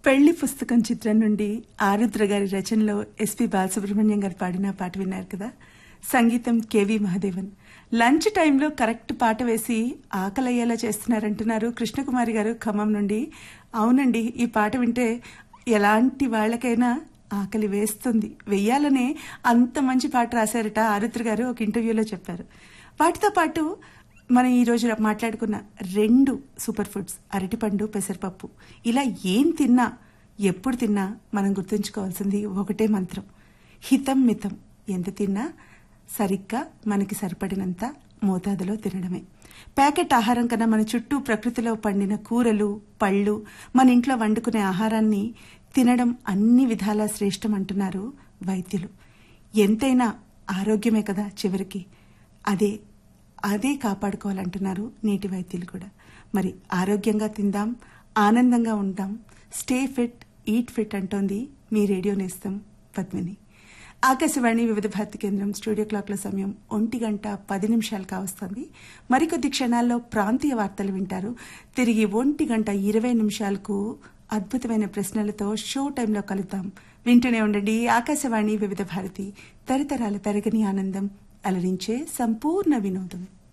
పెళ్లి పుస్తకం చిత్రం నుండి ఆరుద్ర గారి రచనలో ఎస్పి బాలసుబ్రహ్మణ్యం గారు పాడిన పాట విన్నారు కదా సంగీతం కేవి మహాదేవన్ లంచ్ టైంలో కరెక్ట్ పాట వేసి ఆకలయ్యేలా చేస్తున్నారంటున్నారు కృష్ణకుమారి గారు ఖమ్మం నుండి అవునండి ఈ పాట వింటే ఎలాంటి వాళ్ళకైనా ఆకలి వేస్తుంది వెయ్యాలనే అంత మంచి పాట రాశారట ఆరుద్ర గారు ఒక ఇంటర్వ్యూలో చెప్పారు వాటితో పాటు మనం ఈ రోజు మాట్లాడుకున్న రెండు సూపర్ ఫుడ్స్ అరటిపండు పెసరపప్పు ఇలా ఏం తిన్నా ఎప్పుడు తిన్నా మనం గుర్తుంచుకోవాల్సింది ఒకటే మంత్రం హితం మితం ఎంత తిన్నా సరిగ్గా మనకి సరిపడినంత మోతాదులో తినడమే ప్యాకెట్ ఆహారం కన్నా మన చుట్టూ ప్రకృతిలో పండిన కూరలు పళ్ళు మన ఇంట్లో వండుకునే ఆహారాన్ని తినడం అన్ని విధాలా శ్రేష్టం అంటున్నారు వైద్యులు ఎంతైనా ఆరోగ్యమే కదా చివరికి అదే అదే కాపాడుకోవాలంటున్నారు నేటి వైద్యులు కూడా మరి ఆరోగ్యంగా తిందాం ఆనందంగా ఉందాం స్టే ఫిట్ ఈట్ ఫిట్ అంటోంది మీ రేడియో నేస్తం పద్మిని ఆకాశవాణి వివిధ భారతి కేంద్రం స్టూడియో క్లాక్ల సమయం ఒంటి గంట పది నిమిషాలు కావస్తుంది మరికొద్ది క్షణాల్లో ప్రాంతీయ వార్తలు వింటారు తిరిగి ఒంటి గంట ఇరవై నిమిషాలకు అద్భుతమైన ప్రశ్నలతో షో టైంలో కలుద్దాం వింటూనే ఉండండి ఆకాశవాణి వివిధ భారతి తరతరాల తరగని ఆనందం అలరించే సంపూర్ణ వినోదం